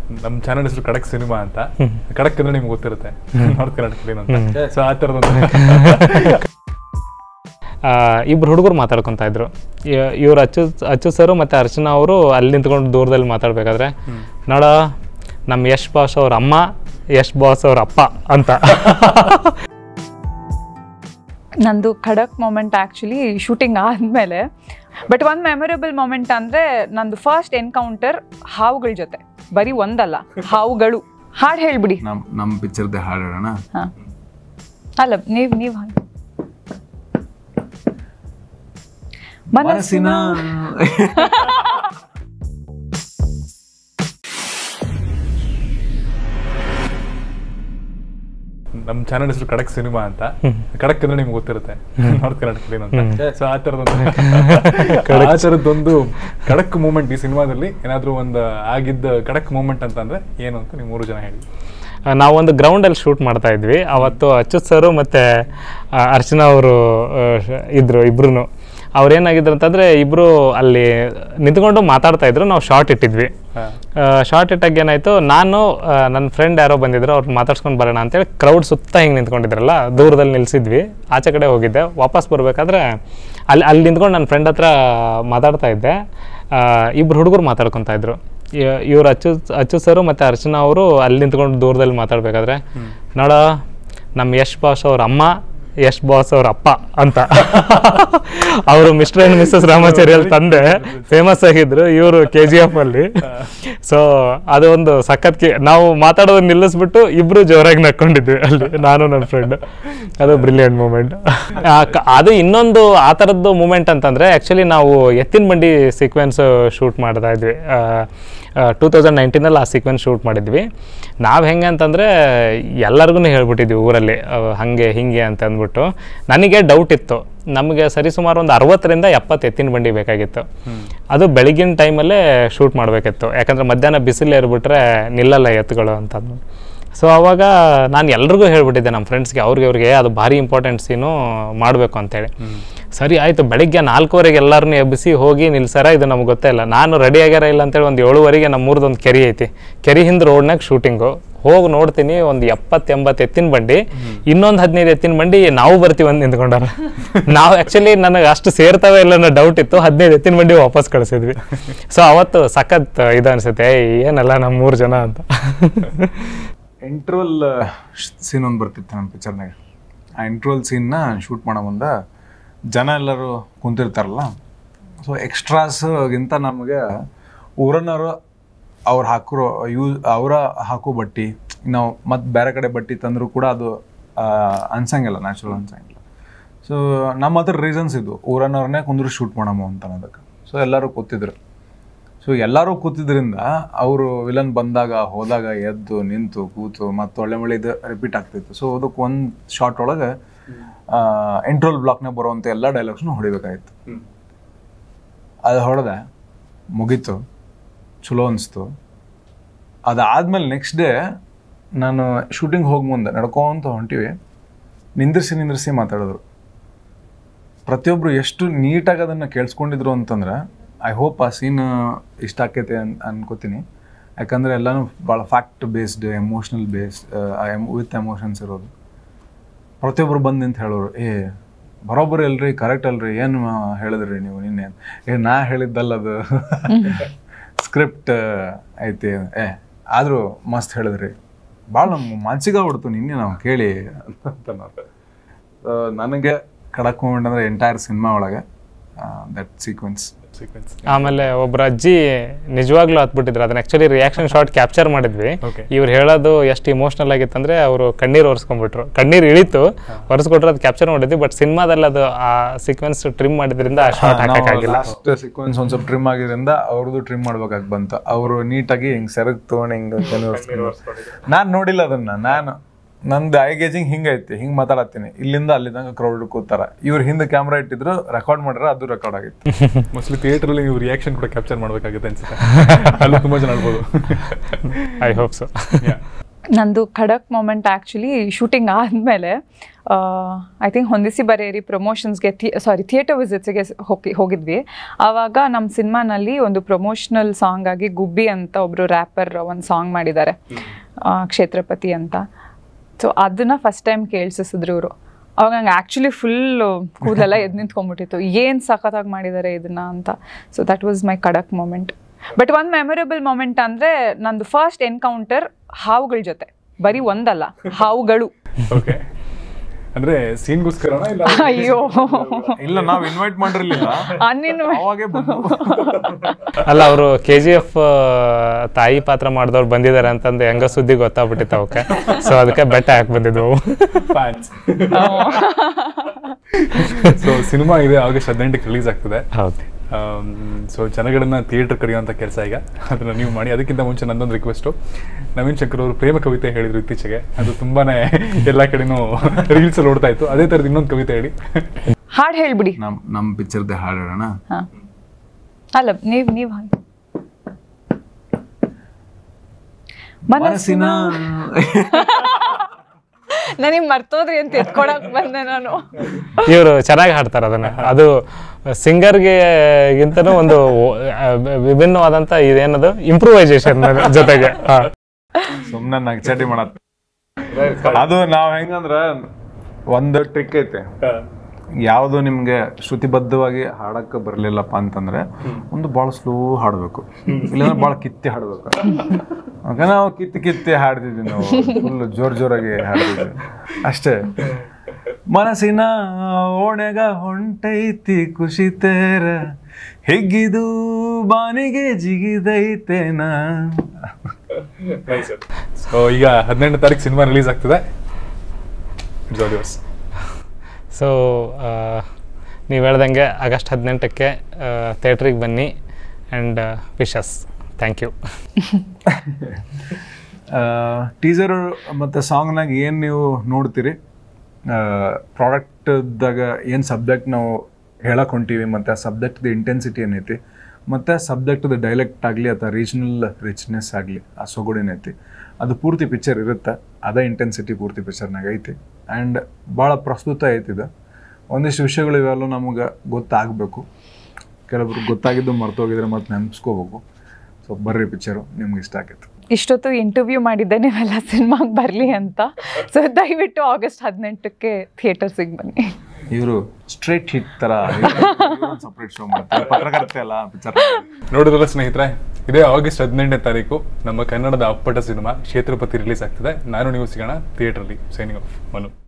ನಮ್ಮ ಚಾನಲ್ ಹೆಸರು ಖಡಕ್ ಸಿನಿಮಾ ಅಂತ ಖಡಕ್ ಅಂದ್ರೆ ನಿಮ್ಗೆ ಗೊತ್ತಿರುತ್ತೆ ನಾರ್ತ್ ಕರ್ನಾಟಕದಲ್ಲಿ ಅಂತ ಸೊ ಆ ಥರದೊಂದು ಇಬ್ರು ಹುಡುಗರು ಮಾತಾಡ್ಕೊತ ಇದ್ರು ಇ- ಇವ್ರು ಅಚ್ಚು ಅಚ್ಚು ಸರು ಮತ್ತು ಅರ್ಚನಾ ಅವರು ಅಲ್ಲಿ ನಿಂತ್ಕೊಂಡು ದೂರದಲ್ಲಿ ಮಾತಾಡ್ಬೇಕಾದ್ರೆ ನೋಡ ನಮ್ಮ ಯಶ್ ಬಾಸ್ ಅವ್ರ ಅಮ್ಮ ಯಶ್ ಬಾಸ್ ಅವ್ರ ಅಪ್ಪ ಅಂತ ನಂದು ಖಡಕ್ ಮೊಮೆಂಟ್ ಆ್ಯಕ್ಚುಲಿ ಶೂಟಿಂಗ್ ಆದಮೇಲೆ ಬಟ್ ಒಂದು ಮೆಮೊರೇಬಲ್ ಮೊಮೆಂಟ್ ಅಂದರೆ ನಂದು ಫಸ್ಟ್ ಎನ್ಕೌಂಟರ್ ಹಾವುಗಳ ಜೊತೆ ಬರೀ ಒಂದಲ್ಲ ಹಾವುಗಳು ಹಾಡು ಹೇಳ್ಬಿಡಿ ನಮ್ ನಮ್ಮ ಪಿಕ್ಚರ್ದೆ ಹಾಡು ಹೇಳೋಣ ಹಾಂ ಅಲ್ಲ ನೀವು ನೀವು ಹಾಗೆ ಮನಸ್ಸಿನ ನಮ್ಮ ಚಾನಲ್ ಹೆಸರು ಖಡಕ್ ಸಿನಿಮಾ ಅಂತ ಖಡಕ್ ಅಂದ್ರೆ ನಿಮ್ಗೆ ಗೊತ್ತಿರುತ್ತೆ ನಾರ್ತ್ ಕರ್ನಾಟಕದಲ್ಲಿ ಅಂತ ಸೊ ಆ ಥರದೊಂದು ಆ ಥರದ್ದೊಂದು ಖಡಕ್ ಮೂಮೆಂಟ್ ಈ ಸಿನಿಮಾದಲ್ಲಿ ಏನಾದರೂ ಒಂದು ಆಗಿದ್ದ ಖಡಕ್ ಮೂಮೆಂಟ್ ಅಂತ ಅಂದ್ರೆ ಏನು ಅಂತ ನೀವು ಮೂರು ಜನ ಹೇಳಿ ಆ, ನಾವೊಂದು ಗ್ರೌಂಡಲ್ಲಿ ಶೂಟ್ ಮಾಡ್ತಾ ಇದ್ವಿ ಅವತ್ತು ಅಚ್ಯುತ್ ಸರು ಮತ್ತು ಅರ್ಚನಾ ಅವರು ಇದ್ದರು ಇಬ್ರು ಅವ್ರು ಏನಾಗಿದ್ರು ಅಂತಂದರೆ ಇಬ್ಬರು ಅಲ್ಲಿ ನಿಂತ್ಕೊಂಡು ಮಾತಾಡ್ತಾ ಇದ್ರು ನಾವು ಶಾರ್ಟ್ ಇಟ್ಟಿದ್ವಿ ಶಾರ್ಟ್ ಇಟ್ಟಾಗ ಏನಾಯಿತು ನಾನು ಆ, ನನ್ನ ಫ್ರೆಂಡ್ ಯಾರೋ ಬಂದಿದ್ರು ಅವ್ರು ಮಾತಾಡ್ಸ್ಕೊಂಡು ಬರೋಣ ಅಂತೇಳಿ ಕ್ರೌಡ್ ಸುತ್ತ ಹಿಂಗೆ ನಿಂತ್ಕೊಂಡಿದ್ರಲ್ಲ ದೂರದಲ್ಲಿ ನಿಲ್ಸಿದ್ವಿ ಆಚೆ ಕಡೆ ಹೋಗಿದ್ದೆ ವಾಪಸ್ ಬರಬೇಕಾದ್ರೆ ಅಲ್ಲಿ ಅಲ್ಲಿ ನಿಂತ್ಕೊಂಡು ನನ್ನ ಫ್ರೆಂಡ್ ಹತ್ರ ಮಾತಾಡ್ತಾ ಇದ್ದೆ ಆ, ಇಬ್ರು ಹುಡುಗರು ಮಾತಾಡ್ಕೊತಾ ಇದ್ರು ಇ- ಇವ್ರು ಅಚ್ಚು ಅಚ್ಚು ಸರು ಮತ್ತು ಅರ್ಚನಾ ಅವರು ಅಲ್ಲಿ ನಿಂತ್ಕೊಂಡು ದೂರದಲ್ಲಿ ಮಾತಾಡ್ಬೇಕಾದ್ರೆ ನೋಡ ನಮ್ಮ ಯಶ್ ಬಾಸ್ ಅವ್ರ ಅಮ್ಮ ಯಶ್ ಬಾಸ್ ಅವ್ರ ಅಪ್ಪ ಅಂತ ಅವರು ಮಿಸ್ಟರ್ ಆ್ಯಂಡ್ ಮಿಸ್ಸಸ್ ರಾಮಾಚಾರ್ಯಲ್ ತಂದೆ ಫೇಮಸ್ ಆಗಿದ್ರು ಇವರು ಕೆ ಜಿ ಎಫ್ ಅಲ್ಲಿ ಸೊ ಅದು ಒಂದು ಸಖತ್ ಕಿ ನಾವು ಮಾತಾಡೋದನ್ನ ನಿಲ್ಲಿಸ್ಬಿಟ್ಟು ಇಬ್ರು ಜೋರಾಗಿ ನಕ್ಕೊಂಡಿದ್ವಿ ಅಲ್ಲಿ ನಾನು ನನ್ನ ಫ್ರೆಂಡ್ ಅದು ಬ್ರಿಲಿಯಂಟ್ ಮೂಮೆಂಟ್ ಅದು ಇನ್ನೊಂದು ಆ ಥರದ್ದು ಮೂಮೆಂಟ್ ಅಂತಂದರೆ ಆ್ಯಕ್ಚುಲಿ ನಾವು ಎತ್ತಿನ ಬಂಡಿ ಸೀಕ್ವೆನ್ಸ್ ಶೂಟ್ ಮಾಡ್ತಾ ಇದ್ವಿ ಟೂ ತೌಸಂಡ್ ನೈನ್ಟೀನಲ್ಲಿ ಆ ಸೀಕ್ವೆನ್ಸ್ ಶೂಟ್ ಮಾಡಿದ್ವಿ ನಾವು ಹೆಂಗೆ ಅಂತಂದರೆ ಎಲ್ಲರಿಗೂ ಹೇಳ್ಬಿಟ್ಟಿದ್ವಿ ಊರಲ್ಲಿ ಅಹ್, ಹಾಗೆ ಹಿಂಗೆ ಅಂತ ಅಂದ್ಬಿಟ್ಟು ನನಗೆ ಡೌಟ್ ಇತ್ತು ನಮಗೆ ಸರಿಸುಮಾರು ಒಂದು ಅರವತ್ತರಿಂದ ಎಪ್ಪತ್ತು ಎತ್ತಿನ ಬಂಡಿ ಬೇಕಾಗಿತ್ತು ಅದು ಬೆಳಗಿನ ಟೈಮಲ್ಲೇ ಶೂಟ್ ಮಾಡಬೇಕಿತ್ತು ಯಾಕಂದರೆ ಮಧ್ಯಾಹ್ನ ಬಿಸಿಲು ಏರ್ಬಿಟ್ರೆ ನಿಲ್ಲಲ್ಲ ಎತ್ತುಗಳು ಅಂತ ಅಂದ್ಬಿಟ್ಟು. ಸೊ ಅವಾಗ ನಾನು ಎಲ್ರಿಗೂ ಹೇಳ್ಬಿಟ್ಟಿದ್ದೆ ನಮ್ಮ ಫ್ರೆಂಡ್ಸ್ಗೆ ಅವ್ರಿಗೆ ಅವ್ರಿಗೆ ಅದು ಭಾರಿ ಇಂಪಾರ್ಟೆಂಟ್ ಸೀನು ಮಾಡಬೇಕು ಅಂತೇಳಿ ಸರಿ ಆಯಿತು ಬೆಳಿಗ್ಗೆ ನಾಲ್ಕೂವರೆಗೆ ಎಲ್ಲರನ್ನೂ ಎಬ್ಬಿಸಿ ಹೋಗಿ ನಿಲ್ಸಾರ ಇದು ನಮ್ಗೆ ಗೊತ್ತೇ ಇಲ್ಲ ನಾನು ರೆಡಿ ಆಗ್ಯಾರ ಇಲ್ಲ ಅಂತೇಳಿ ಒಂದು ಏಳುವರೆಗೆ ನಮ್ಮೂರ್ದು ಒಂದು ಕೆರೆ ಐತಿ ಕೆರೆ ಹಿಂದೆ ರೋಡ್ನಾಗ ಶೂಟಿಂಗು ಹೋಗಿ ನೋಡ್ತೀನಿ ಒಂದು ಎಪ್ಪತ್ತು ಎಂಬತ್ತು ಎತ್ತಿನ ಬಂಡಿ ಇನ್ನೊಂದು ಹದಿನೈದು ಎತ್ತಿನ ಬಂಡಿ ನಾವು ಬರ್ತೀವಿ ಅಂತ ನಿಂತ್ಕೊಂಡಾರ ನಾವು ಆ್ಯಕ್ಚುಲಿ ನನಗೆ ಅಷ್ಟು ಸೇರ್ತಾವೆ ಇಲ್ಲ ಅನ್ನೋ ಡೌಟ್ ಇತ್ತು ಹದಿನೈದು ಎತ್ತಿನ ಬಂಡಿ ವಾಪಸ್ ಕಳಿಸಿದ್ವಿ ಸೊ ಅವತ್ತು ಸಖತ್ ಇದು ಅನಿಸುತ್ತೆ ಏನಲ್ಲ ನಮ್ಮ ಮೂರು ಜನ ಅಂತ ಇಂಟ್ರೋಲ್ ಸೀನ್ ಒಂದು ಬರ್ತಿತ್ತು ನಮ್ಮ ಪಿಕ್ಚರ್ನಾಗ ಆ ಇಂಟ್ರೋಲ್ ಸೀನ್ನ ಶೂಟ್ ಮಾಡೋ ಮುಂದೆ ಜನ ಎಲ್ಲರೂ ಕುಂತಿರ್ತಾರಲ್ಲ ಸೊ ಎಕ್ಸ್ಟ್ರಾಸ್ಗಿಂತ ನಮಗೆ ಊರನ್ನವರು ಅವ್ರು ಹಾಕಿರೋ ಯೂಸ್ ಅವರ ಹಾಕೋ ಬಟ್ಟಿ ನಾವು ಮತ್ತೆ ಬೇರೆ ಕಡೆ ಬಟ್ಟೆ ತಂದರೂ ಕೂಡ ಅದು ಆ, ಅನ್ಸಂಗಿಲ್ಲ ನ್ಯಾಚುರಲ್ ಅನ್ಸಂಗಿಲ್ಲ ಸೊ ನಮ್ಮ ಹತ್ರ ರೀಸನ್ಸ್ ಇದ್ವು ಊರನ್ನವ್ರನ್ನೇ ಕುಂದ್ರು ಶೂಟ್ ಮಾಡಮು ಅಂತ ಅನ್ನೋದಕ್ಕೆ ಸೊ ಎಲ್ಲರೂ ಕೂತಿದ್ರು ಸೊ ಎಲ್ಲರೂ ಕೂತಿದ್ರಿಂದ ಅವರು ವಿಲನ್ ಬಂದಾಗ ಹೋದಾಗ ಎದ್ದು ನಿಂತು ಕೂತು ಮತ್ತು ಒಳ್ಳೆ ಒಳ್ಳೆ ಇದು ರಿಪೀಟ್ ಆಗ್ತಿತ್ತು ಸೊ ಅದಕ್ಕೆ ಒಂದು ಶಾರ್ಟ್ ಒಳಗೆ ಎಂಟ್ರೋಲ್ ಬ್ಲಾಕ್ನಾಗ ಬರುವಂಥ ಎಲ್ಲ ಡೈಲಾಗ್ಸ್ನು ಹೊಡಿಬೇಕಾಗಿತ್ತು ಅದು ಹೊಡೆದೆ ಮುಗೀತು ಚಲೋ ಅನಿಸ್ತು ಅದಾದ್ಮೇಲೆ ನೆಕ್ಸ್ಟ್ ಡೇ ನಾನು ಶೂಟಿಂಗ್ ಹೋಗಿ ಮುಂದೆ ನಡ್ಕೊಂತ ಹೊಂಟಿವಿ ನಿಂದ್ರಿಸಿ ನಿಂದ್ರಿಸಿ ಮಾತಾಡಿದ್ರು ಪ್ರತಿಯೊಬ್ಬರು ಎಷ್ಟು ನೀಟಾಗಿ ಅದನ್ನು ಕೇಳಿಸ್ಕೊಂಡಿದ್ರು ಅಂತಂದ್ರೆ ಐ ಹೋಪ್ ಆ ಸೀನ್ ಇಷ್ಟ ಆಕೈತೆ ಅನ್ ಅನ್ಕೋತೀನಿ ಯಾಕಂದರೆ ಎಲ್ಲನೂ ಭಾಳ fact based emotional based with emotions ಇರೋದು ಪ್ರತಿಯೊಬ್ಬರು ಬಂದು ನಿಂತು ಹೇಳೋರು ಏ ಬರೋಬ್ಬರಿ ಅಲ್ರಿ ಕರೆಕ್ಟ್ ಅಲ್ರಿ ಏನು ಹೇಳಿದ್ರಿ ನೀವು ನಿನ್ನೆ ಏ ನಾ ಹೇಳಿದ್ದಲ್ಲ ಅದು ಸ್ಕ್ರಿಪ್ಟ್ ಐತಿ ಏ ಆದರೂ ಮಸ್ತ್ ಹೇಳಿದ್ರಿ ಭಾಳ ನಮ್ಮ ಮನ್ಸಿಗೆ ಆಗ್ಬಿಡ್ತು ನಿನ್ನೆ ನಾವು ಕೇಳಿ ಅಂತ ಅನ್ನೋರು. So, ನನಗೆ ಖಡಕ್ ಮೂಮೆಂಟ್ ಅಂದರೆ ಎಂಟೈರ್ ಸಿನಿಮಾ ಒಳಗೆ ದಟ್ ಸೀಕ್ವೆನ್ಸ್ ಸೀಕ್ವೆನ್ಸ್ ಆಮೇಲೆ ಒಬ್ರ ಅಜ್ಜಿ ನಿಜವಾಗ್ಲೂ ಹತ್ಬಿಟ್ಟಿದ್ರು ಅದನ್ನ ಆಕ್ಚುಲಿ ರಿಯಾಕ್ಷನ್ ಶಾಟ್ ಕ್ಯಾಪ್ಚರ್ ಮಾಡಿದ್ವಿ Okay. ಇವ್ರು ಹೇಳೋದು ಎಷ್ಟು ಇಮೋಷನಲ್ ಆಗಿತ್ತಂದ್ರೆ ಅವರು ಕಣ್ಣೀರು ಒರೆಸ್ಕೊಂಡ್ಬಿಟ್ರು ಕಣ್ಣೀರು ಇಳಿತು ಒರೆಸ್ಕೊಟ್ರೆ ಅದು ಕ್ಯಾಪ್ಚರ್ ಮಾಡಿದ್ವಿ ಬಟ್ ಸಿನಿಮಾದಲ್ಲಿ ಅದು ಆ ಸೀಕ್ವೆನ್ಸ್ ಟ್ರಿಮ್ ಮಾಡಿದ್ರಿಂದ ಆ ಶಾಟ್ ಹಾಕಕ್ಕಾಗಿಲ್ಲ ಲಾಸ್ಟ್ ಸೀಕ್ವೆನ್ಸ್ ಒಂದು ಸ್ವಲ್ಪ ಟ್ರಿಮ್ ಆಗಿದ್ರಿಂದ ಅವ್ರದ್ದು ಟ್ರಿಮ್ ಮಾಡ್ಬೇಕಾಗಿ ಬಂತು ಅವರು ನೀಟಾಗಿ ಹಿಂಗೆ ಸೆರಗ್ ತೊಗೊಂಡು ಹಿಂಗೆ ನಾನು ನೋಡಿಲ್ಲ ಅದನ್ನ ನಾನು ನಂದು ಐ ಗೇಜಿಂಗ್ ಹಿಂಗೈತಿ ಹಿಂಗೆ ಮಾತಾಡತ್ತೀನಿ ಇಲ್ಲಿಂದ ಅಲ್ಲಿ ತನಕ ಕ್ರೌಡ್ ಕೂತಾರ ಇವ್ರು ಹಿಂದೆ ಕ್ಯಾಮ್ರಾ ಇಟ್ಟಿದ್ರು ರೆಕಾರ್ಡ್ ಮಾಡ್ರ ಅದು ರೆಕಾರ್ಡ್ ಆಗಿತ್ತು ಮೋಸ್ಟ್ಲಿ ಥಿಯೇಟ್ರಲ್ಲಿ ನೀವು ರಿಯಾಕ್ಷನ್ ಕೂಡ ಕ್ಯಾಪ್ಚರ್ ಮಾಡಬೇಕಾಗುತ್ತೆ ಅನ್ಸುತ್ತೆ ಅಲ್ಲಿ ತುಂಬ ಜನ ಆಡ್ಬೋದು ಐ ಹೋಪ್ ಸೊ Yeah. ನಂದು ಖಡಕ್ ಮೊಮೆಂಟ್ ಆ್ಯಕ್ಚುಲಿ ಶೂಟಿಂಗ್ ಆದಮೇಲೆ ಐ ಥಿಂಕ್ ಹೊಂದಿಸಿ ಬರೇರಿ ಪ್ರಮೋಷನ್ಸ್ಗೆ ಥಿ ಸಾರಿ ಥಿಯೇಟರ್ ವಿಸಿಟ್ಸ್ಗೆ ಹೋಗಿ ಹೋಗಿದ್ವಿ ಆವಾಗ ನಮ್ಮ ಸಿನಿಮಾನಲ್ಲಿ ಒಂದು ಪ್ರಮೋಷನಲ್ ಸಾಂಗ್ ಆಗಿ ಗುಬ್ಬಿ ಅಂತ ಒಬ್ಬರು ರ್ಯಾಪರ್ ಒಂದು ಸಾಂಗ್ ಮಾಡಿದ್ದಾರೆ ಆ, ಕ್ಷೇತ್ರಪತಿ ಅಂತ ಸೊ ಅದನ್ನ ಫಸ್ಟ್ ಟೈಮ್ ಕೇಳಿಸಿದ್ರು ಇವರು ಅವಾಗ ನಂಗೆ ಆ್ಯಕ್ಚುಲಿ ಫುಲ್ ಕೂದಲೆಲ್ಲ ಎದ್ದು ನಿಂತ್ಕೊಂಡ್ಬಿಟ್ಟಿತ್ತು ಏನು ಸಖತ್ತಾಗಿ ಮಾಡಿದ್ದಾರೆ ಇದನ್ನ ಅಂತ ಸೊ ದಟ್ ವಾಸ್ ಮೈ ಖಡಕ್ ಮೊಮೆಂಟ್ ಬಟ್ ಒಂದು ಮೆಮೊರೇಬಲ್ ಮೊಮೆಂಟ್ ಅಂದರೆ ನಂದು ಫಸ್ಟ್ ಎನ್ಕೌಂಟರ್ ಹಾವುಗಳ ಜೊತೆ ಬರೀ ಒಂದಲ್ಲ ಹಾವುಗಳು ಓಕೆ ಅಂದ್ರೆ ಸೀನ್ಗೋಸ್ಕರ ಇಲ್ಲ ಅಯ್ಯೋ ಇಲ್ಲ ನಾವು ಇನ್ವೈಟ್ ಮಾಡಿರ್ಲಿಲ್ಲ ಅನ್ನಿನ್ನು ಅವಾಗೆ ಬಂದು ಅಲ್ಲ ಅವರು ಕೆ ಜಿ ಎಫ್ ತಾಯಿ ಪಾತ್ರ ಮಾಡಿದವ್ರು ಬಂದಿದ್ದಾರೆ ಅಂತಂದು ಹೆಂಗ ಸುದ್ದಿ ಗೊತ್ತಾಗ್ಬಿಟ್ಟಿತ್ತು ಅವಕ್ಕೆ ಸೊ ಅದಕ್ಕೆ ಬೆಟ್ಟ ಹಾಕಿ ಬಂದಿದ್ವು ಫ್ಯಾನ್ಸ್ ಸೊ ಸಿನಿಮಾ ಇದೆ ಆಗಸ್ಟ್ ಹದಿನೆಂಟಕ್ಕೆ ರಿಲೀಸ್ ಆಗ್ತದೆ ಹೌದು ಸೊ ಜನಗಳನ್ನ ಥಿಯೇಟರ್ ಕರೆಯುವಂಥ ಕೆಲಸ ಈಗ ಅದನ್ನ ನೀವು ಮಾಡಿ ಅದಕ್ಕಿಂತ ಮುಂಚೆ ನಂದೊಂದು ರಿಕ್ವೆಸ್ಟು ನವೀನ್ ಶಂಕರ್ ಅವರು ಪ್ರೇಮ ಕವಿತೆ ಹೇಳಿದ್ರು ಇತ್ತೀಚೆಗೆ ಅದು ತುಂಬಾನೇ ಎಲ್ಲ ಕಡೆನೂ ರೀಲ್ಸ್ ಅಲ್ಲಿ ಓಡ್ತಾ ಇತ್ತು ಅದೇ ಥರದ್ದು ಇನ್ನೊಂದು ಕವಿತೆ ಹೇಳಿ ಹಾಡು ಹೇಳ್ಬಿಡಿ ನಮ್ ನಮ್ ಪಿಕ್ಚರ್ದೆ ಹಾಡು ಹೇಳೋಣ ಹಾಂ ಅಲ್ಲ ನೀವು ನೀವು ಹಾಗೆ ಮನಸ್ಸಿನ ನನಗೆ ಮರ್ತೋದ್ರಿ ಅಂತ ಎತ್ಕೊಳಕ್ ಬಂದೆ ನಾನು ಇವರು ಚೆನ್ನಾಗಿ ಹಾಡ್ತಾರೆ ಅದನ್ನ ಅದು ಸಿಂಗರ್ಗೆ ಗಿಂತನೂ ಒಂದು ಆ, ವಿಭಿನ್ನವಾದಂತ ಇದೇನದು ಇಂಪ್ರೂವೈಸೇಷನ್ ಜೊತೆಗೆ ಹಾ. ಸುಮ್ನೆ ನಗ್ಚಾಟಿ ಮಾಡತ್ತ ಅದು ನಾವ್ ಹೆಂಗಂದ್ರ ಒಂದು ಟ್ರಿಕ್ ಐತೆ ಯಾವುದು ನಿಮ್ಗೆ ಶ್ರುತಿಬದ್ಧವಾಗಿ ಹಾಡಕ್ಕೆ ಬರ್ಲಿಲ್ಲಪ್ಪ ಅಂತಂದ್ರೆ ಒಂದು ಭಾಳ ಸ್ಲೋ ಹಾಡ್ಬೇಕು ಇಲ್ಲಾಂದ್ರೆ ಭಾಳ ಕಿತ್ತಿ ಹಾಡ್ಬೇಕು ಆಗ ನಾವು ಕಿತ್ತಿ ಕಿತ್ತಿ ಹಾಡ್ತಿದ್ವಿ ನಾವು ಫುಲ್ ಜೋರ್ ಜೋರಾಗಿ ಹಾಡ್ತಿದ್ವಿ ಅಷ್ಟೇ ಮನಸ್ಸಿನ ಓಣೆಗ ಹೊಂಟೈತಿ ಖುಷಿ ತೇರ ಹಿಗ್ಗಿದು ಬಾನಿಗೆ ಜಿಗಿದೈತೇನ ಸೊ ಈಗ ಹದಿನೆಂಟು ತಾರೀಕು ಸಿನಿಮಾ ರಿಲೀಸ್ ಆಗ್ತದೆ ಜೋಡಿಯೋಸ್ ಸೊ ನೀವು ಹೇಳ್ದಂಗೆ ಆಗಸ್ಟ್ ಹದಿನೆಂಟಕ್ಕೆ ಥಿಯೇಟ್ರಿಗೆ ಬನ್ನಿ and wishes thank you teaser ಮತ್ತು ಸಾಂಗ್ನಾಗ ಏನು ನೀವು ನೋಡ್ತೀರಿ ಪ್ರಾಡಕ್ಟ್ದಾಗ ಏನು ಸಬ್ಜೆಕ್ಟ್ ನಾವು ಹೇಳಕ್ ಹೊಂಟೀವಿ ಮತ್ತು ಆ ಸಬ್ಜೆಕ್ಟ್ದು ಇಂಟೆನ್ಸಿಟಿ ಏನೈತಿ ಮತ್ತು ಸಬ್ಜೆಕ್ಟ್ದು ಡೈಲೆಕ್ಟ್ ಆಗಲಿ ಅಥವಾ ರೀಜ್ನಲ್ ರಿಚ್ನೆಸ್ ಆಗಲಿ ಆ ಸೊಗಡು ಏನೈತಿ ಅದು ಪೂರ್ತಿ ಪಿಕ್ಚರ್ ಇರುತ್ತೆ ಅದೇ ಇಂಟೆನ್ಸಿಟಿ ಪೂರ್ತಿ ಪಿಕ್ಚರ್ನಾಗ ಐತಿ ಆ್ಯಂಡ್ ಭಾಳ ಪ್ರಸ್ತುತ ಐತಿದೆ ಒಂದಿಷ್ಟು ವಿಷಯಗಳು ಇವೆಲ್ಲ ನಮಗೆ ಗೊತ್ತಾಗಬೇಕು ಕೆಲವ್ರು ಗೊತ್ತಾಗಿದ್ದು ಮರ್ತೋಗಿದ್ರೆ ಮತ್ತೆ ನೆನ್ಪಿಸ್ಕೋಬೇಕು ಸೊ ಬರ್ರಿ ಪಿಕ್ಚರು ನಿಮ್ಗೆ ಇಷ್ಟ ಆಗೈತೆ ಇಷ್ಟೊತ್ತು ಇಂಟರ್ವ್ಯೂ ಮಾಡಿದ್ದೆ ನೀವೆಲ್ಲ ಸಿನಿಮಾಗೆ ಬರಲಿ ಅಂತ ಸೊ ದಯವಿಟ್ಟು ಆಗಸ್ಟ್ ಹದಿನೆಂಟಕ್ಕೆ ಥಿಯೇಟರ್ಸಿಗೆ ಬನ್ನಿ ಇವರು ಸ್ಟ್ರೇಟ್ ಹಿಟ್ ತರ ಸಪ್ರೇಟ್ ಶೋ ಮಾಡ್ತಾರೆ ಪತ್ರಕರ್ತೆ ಅಲ್ಲ ಪಿಕ್ಚರ್ ನೋಡಿದ್ರಲ್ಲ ಸ್ನೇಹಿತರೆ ಇದೇ ಆಗಸ್ಟ್ ಹದಿನೆಂಟನೇ ತಾರೀಕು ನಮ್ಮ ಕನ್ನಡದ ಅಪ್ಪಟ ಸಿನಿಮಾ ಕ್ಷೇತ್ರಪತಿ ರಿಲೀಸ್ ಆಗ್ತದೆ ನಾನು ನೀವು ಸಿಗೋಣ ಥಿಯೇಟ್ರಲ್ಲಿ ಸೈನಿಂಗ್ ಆಫ್ ಮನು